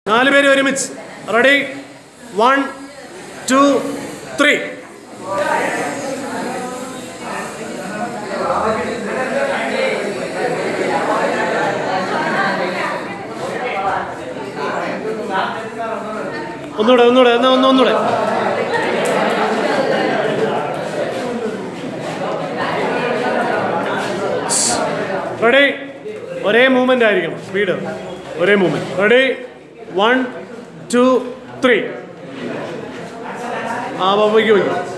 നാല് പേര് ഒരുമിച്ച് റെഡി വൺ ടു ത്രീ ഒന്നുകൂടെ ഒന്നുകൂടെ എന്നാ ഒന്ന് ഒന്നുകൂടെ റെഡി ഒരേ മൂവ്മെന്റ് ആയിരിക്കണം സ്പീഡ് ഒരേ movement ready one two three ആ വയ്ക്കും വയ്ക്കും